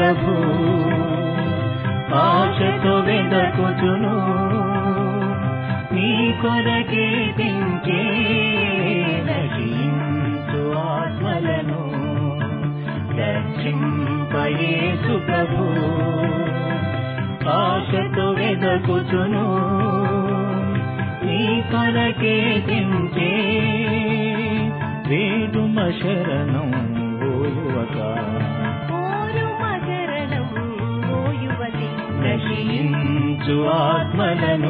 ప్రభు ఆశతో వెదకుచును నీ కొరకే తించే నశించు ఆత్మలను రక్షింపయేసు ప్రభు ఆశతో వెదకుచును నీ కొరకే తించే వేడుమ శరణం ఓ యువక ఓరుమ శరణం ఓ యువతి నశించు ఆత్మలను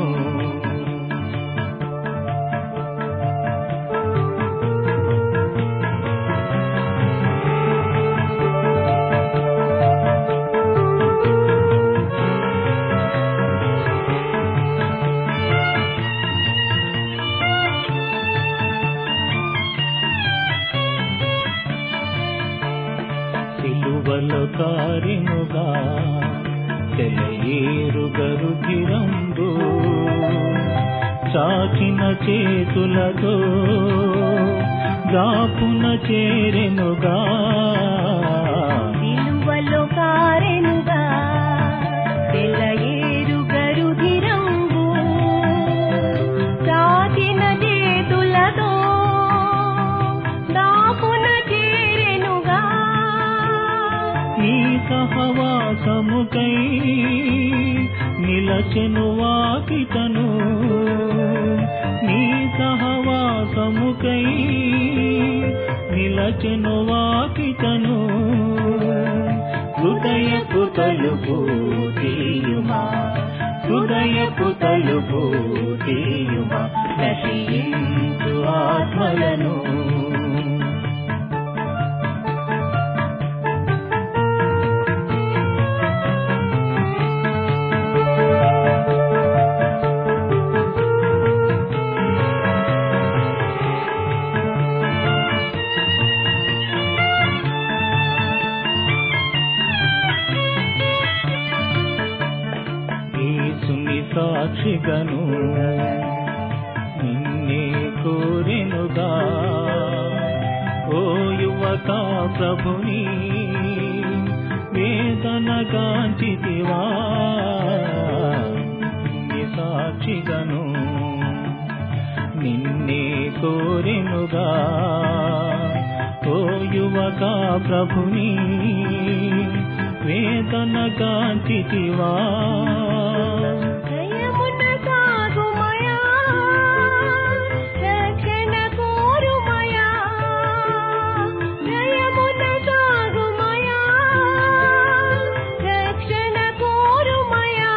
సిలువలో కారినుగా తెలయేరు గరుధిరంబు చాచిన చేతులతో దాపున చేరెనుగా విలువలో కారెనుగా తెల్లయేరు గరుధిరంబు చాచిన చేతులతో దాపున చేరెనుగా నీ సహవాసముకై నిలచెను వాకితను నీ సహవాసముకై నిలచెను వాకితను హృదయపు తలుపు తీయుమా హృదయపు తలుపు తీయుమా నశించు ఆత్మలను యేసుని సాక్షిగను నిన్నే కోరెనుగా ఓ యువక ప్రభుని వేదన కాంచితివా నీ సాక్షిగను నిన్నే కోరెనుగా ఓ యువక ప్రభుని వేదన కాంచితివా జయమున సాగుమయా రక్షణ కోరుమయా జయమున సాగుమయా రక్షణ కోరుమయా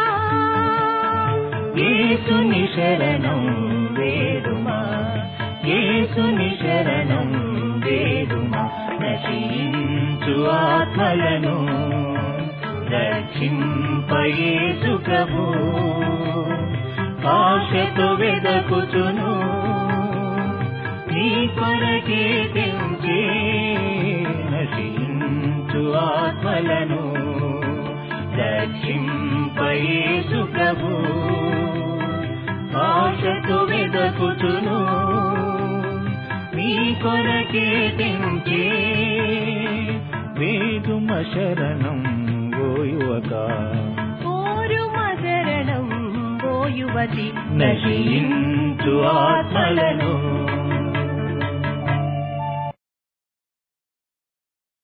యేసుని శరణం వేడుమా యేసుని శరణం వేడుమా నశించు ఆత్మలను రక్షింపయేసు ప్రభు ఆశతో వెదకుచును నీ కొరకే తెంచే నశించు ఆత్మలను రక్షింపయేసు ప్రభు ఆశతో వెదకుచును నీ కొరకే తెంచే వేదుమ శరణం ఓ యువక కోరుమ శరణం ఓ యువతి నశించు ఆత్మలను